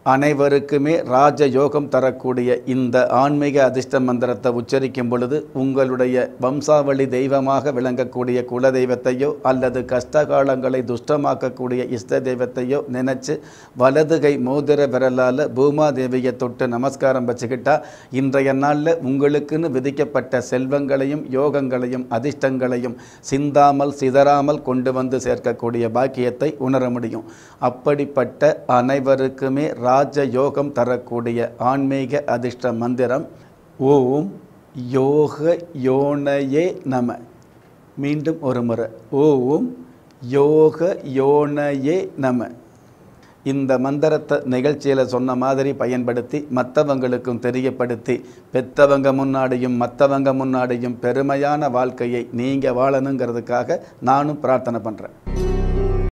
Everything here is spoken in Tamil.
அனைவருக்குமே ராஜ யோகம் தரக்கூடிய இந்த ஆன்மீக அதிர்ஷ்ட மந்திரத்தை உச்சரிக்கும் பொழுது உங்களுடைய வம்சாவளி தெய்வமாக விளங்கக்கூடிய குல தெய்வத்தையோ அல்லது கஷ்டகாலங்களை துஷ்டமாக்கக்கூடிய இஷ்ட தெய்வத்தையோ நினைச்சு வலது கை மோதிர விரலால் பூமாதேவியை தொட்டு நமஸ்காரம் வச்சுக்கிட்டா இன்றைய நாளில் உங்களுக்குன்னு விதிக்கப்பட்ட செல்வங்களையும் யோகங்களையும் அதிர்ஷ்டங்களையும் சிந்தாமல் சிதறாமல் கொண்டு வந்து சேர்க்கக்கூடிய பாக்கியத்தை உணர முடியும் அப்படிப்பட்ட அனைவருக்குமே ராஜ யோகம் தரக்கூடிய ஆன்மீக அதிர்ஷ்ட மந்திரம் ஓம் யோக யோனயே நம மீண்டும் ஒரு முறை ஓம் யோக யோனயே நம இந்த மந்திரத்தை நிகழ்ச்சியில் சொன்ன மாதிரி பயன்படுத்தி மற்றவங்களுக்கும் தெரியப்படுத்தி பெத்தவங்க முன்னாடியும் மற்றவங்க முன்னாடியும் பெருமையான வாழ்க்கையை நீங்கள் வாழணுங்கிறதுக்காக நானும் பிரார்த்தனை பண்ணுறேன்